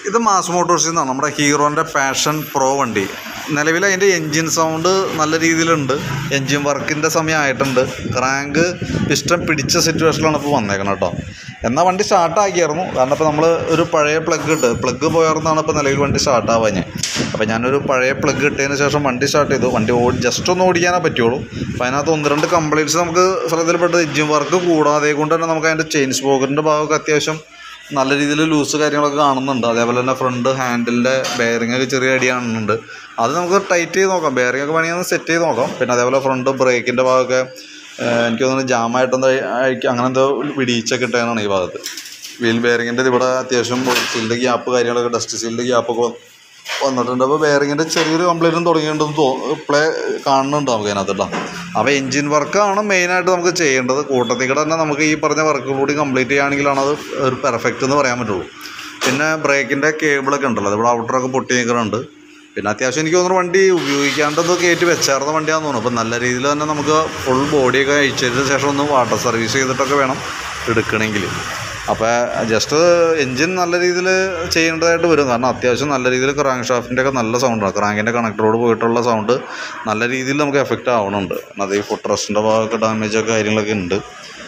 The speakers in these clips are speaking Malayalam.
ഇത് മാസ് മോട്ടോഴ്സിൽ നിന്നാണ് നമ്മുടെ ഹീറോൻ്റെ പാഷൻ പ്രോ വണ്ടി നിലവിൽ അതിൻ്റെ എൻജിൻ സൗണ്ട് നല്ല രീതിയിലുണ്ട് എൻജിൻ വർക്കിൻ്റെ സമയമായിട്ടുണ്ട് ക്രാങ്ക് പിസ്റ്റം പിടിച്ച സിറ്റുവേഷനിലാണ് ഇപ്പോൾ വന്നേക്കണം കേട്ടോ എന്നാൽ വണ്ടി സ്റ്റാർട്ടാക്കിയായിരുന്നു കാരണം ഇപ്പോൾ നമ്മൾ ഒരു പഴയ പ്ലഗ് ഇട്ട് പ്ലഗ് പോയാർന്നാണ് ഇപ്പോൾ നിലവിൽ വണ്ടി സ്റ്റാർട്ടാവാഞ്ഞ് അപ്പോൾ ഞാനൊരു പഴയ പ്ലഗ് ഇട്ടതിന് ശേഷം വണ്ടി സ്റ്റാർട്ട് ചെയ്തു വണ്ടി ഓടി ജസ്റ്റ് ഒന്ന് ഓടിക്കാനേ പറ്റുള്ളൂ അപ്പോൾ അതിനകത്ത് ഒന്ന് രണ്ട് കംപ്ലൈൻറ്റ്സ് നമുക്ക് ശ്രദ്ധയിൽപ്പെട്ടത് എൻജിൻ വർക്ക് കൂടാതെ കൊണ്ട് തന്നെ നമുക്ക് അതിൻ്റെ ചെയിൻ സ്പോക്കറ്റിൻ്റെ ഭാഗമൊക്കെ അത്യാവശ്യം നല്ല രീതിയിൽ ലൂസ് കാര്യങ്ങളൊക്കെ കാണുന്നുണ്ട് അതേപോലെ തന്നെ ഫ്രണ്ട് ഹാൻഡിലിൻ്റെ ബെയറിംഗ് ഒക്കെ ചെറിയ അടി കാണുന്നുണ്ട് അത് നമുക്ക് ടൈറ്റ് ചെയ്ത് നോക്കാം ബെയറിംഗ് ഒക്കെ വേണമെങ്കിൽ ഒന്ന് സെറ്റ് ചെയ്ത് നോക്കാം പിന്നെ അതേപോലെ ഫ്രണ്ട് ബ്രേക്കിൻ്റെ ഭാഗമൊക്കെ ഏഹ്, എനിക്ക് തോന്നുന്നു ജാമായിട്ടെന്തോ അഴിക്ക- അങ്ങനെ എന്തോ വിടിയിച്ചൊക്കെ ഇട്ടതാണ് ഈ ഭാഗത്ത് വീൽ ബെയറിങ്ങിൻ്റെ ഇവിടെ അത്യാവശ്യം സീൽഡ് ഗ്യാപ്പ് കാര്യങ്ങളൊക്കെ ഡസ്റ്റ് സീൽഡ് ഗ്യാപ്പൊക്കെ വന്നിട്ടുണ്ട് അപ്പോൾ ബെയറിങ്ങിൻ്റെ ചെറിയൊരു കംപ്ലൈൻറ്റും തുടങ്ങിയിട്ടുണ്ടെന്ന് തോ പ്ലേ കാണുന്നുണ്ട് നമുക്ക് അതിനകത്ത് കേട്ടോ അപ്പോൾ എൻജിൻ വർക്കാണ് മെയിനായിട്ട് നമുക്ക് ചെയ്യേണ്ടത് കൂട്ടത്തിൽ കൂടെ തന്നെ നമുക്ക് ഈ പറഞ്ഞ വർക്കുകൾ കൂടി കംപ്ലീറ്റ് ചെയ്യുകയാണെങ്കിലാണ് അത് ഒരു പെർഫെക്റ്റ് എന്ന് പറയാൻ പറ്റുള്ളൂ പിന്നെ ബ്രേക്കിൻ്റെ കേബിളൊക്കെ ഉണ്ടല്ലോ അതിവിടെ ഔട്ടറൊക്കെ പൊട്ടി നിൽക്കുന്നുണ്ട് പിന്നെ അത്യാവശ്യം എനിക്ക് തോന്നുന്നു വണ്ടി ഉപയോഗിക്കാണ്ടത് കയറ്റി വെച്ചാർന്ന വണ്ടിയാണെന്ന് തോന്നുന്നു അപ്പോൾ നല്ല രീതിയിൽ തന്നെ നമുക്ക് ഫുൾ ബോഡിയൊക്കെ അഴിച്ചതിന് ശേഷം ഒന്ന് വാട്ടർ സർവീസ് ചെയ്തിട്ടൊക്കെ വേണം എടുക്കണമെങ്കിൽ അപ്പോൾ ജസ്റ്റ് എൻജിൻ നല്ല രീതിയിൽ ചെയ്യേണ്ടതായിട്ട് വരും കാരണം അത്യാവശ്യം നല്ല രീതിയിൽ ക്രാങ്ക് ഷാഫ്റ്റിൻ്റെ ഒക്കെ നല്ല സൗണ്ടാണ് ക്രാങ്കിൻ്റെ കണക്ടറോട് പോയിട്ടുള്ള സൗണ്ട് നല്ല രീതിയിൽ നമുക്ക് എഫക്റ്റ് ആവണുണ്ട് അത് ഈ ഫുഡ് റെസ്റ്റിൻ്റെ ഭാഗമൊക്കെ ഡാമേജൊക്കെ കാര്യങ്ങളൊക്കെ ഉണ്ട്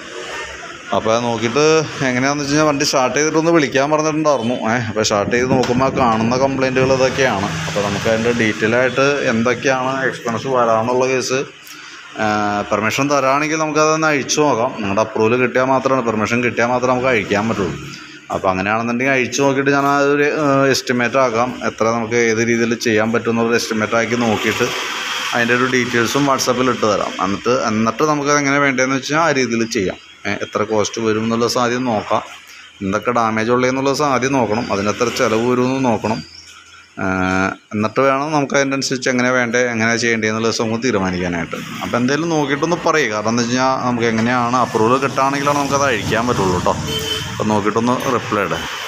അപ്പോൾ നോക്കിയിട്ട് എങ്ങനെയാണെന്ന് വെച്ച് കഴിഞ്ഞാൽ വണ്ടി സ്റ്റാർട്ട് ചെയ്തിട്ടൊന്ന് വിളിക്കാൻ പറഞ്ഞിട്ടുണ്ടായിരുന്നു ഏഹ് അപ്പോൾ സ്റ്റാർട്ട് ചെയ്ത് നോക്കുമ്പോൾ കാണുന്ന കംപ്ലൈൻറ്റുകൾ ഇതൊക്കെയാണ് അപ്പോൾ നമുക്ക് അതിൻ്റെ ഡീറ്റെയിൽ ആയിട്ട് എന്തൊക്കെയാണ് എക്സ്പെൻസ് വരാമെന്നുള്ള കേസ് പെർമിഷൻ തരാണെങ്കിൽ നമുക്കതൊന്ന് അഴിച്ചു നോക്കാം നിങ്ങളുടെ അപ്രൂവൽ കിട്ടിയാൽ മാത്രമാണ് പെർമിഷൻ കിട്ടിയാൽ മാത്രമേ നമുക്ക് അഴിക്കാൻ പറ്റുള്ളൂ അപ്പോൾ അങ്ങനെയാണെന്നുണ്ടെങ്കിൽ അഴിച്ചു നോക്കിയിട്ട് ഞാൻ അതൊരു എസ്റ്റിമേറ്റ് ആക്കാം എത്ര നമുക്ക് ഏത് രീതിയിൽ ചെയ്യാൻ പറ്റും എന്നുള്ളത് എസ്റ്റിമേറ്റ് ആക്കി നോക്കിയിട്ട് അതിൻ്റെ ഒരു ഡീറ്റെയിൽസും വാട്സാപ്പിൽ ഇട്ട് തരാം എന്നിട്ട് എന്നിട്ട് നമുക്ക് എങ്ങനെ വേണ്ടതെന്ന് വെച്ചാൽ ആ രീതിയിൽ ചെയ്യാം ഏ, എത്ര കോസ്റ്റ് വരും എന്നുള്ള സാധ്യത നോക്കാം എന്തൊക്കെ ഡാമേജ് ഉള്ളതെന്നുള്ള സാധ്യത നോക്കണം അതിനെത്ര ചിലവ് വരുമെന്ന് നോക്കണം ആ, എന്നിട്ട് വേണം നമുക്ക് അതിൻ്റെ അനുസരിച്ച് എങ്ങനെ വേണ്ടേ എങ്ങനെ ചെയ്യേണ്ടതെന്നുള്ള ദിവസം നമുക്ക് തീരുമാനിക്കാനായിട്ട് അപ്പോൾ എന്തെങ്കിലും നോക്കിയിട്ടൊന്ന് പറയും കാരണം എന്താ വെച്ച് കഴിഞ്ഞാൽ നമുക്ക് എങ്ങനെയാണ് അപ്രൂവൽ കിട്ടുകയാണെങ്കിലാണ് നമുക്കത് അഴിക്കാൻ പറ്റുള്ളൂ കേട്ടോ അപ്പോൾ നോക്കിയിട്ടൊന്ന് റിപ്ലൈ ഇടാം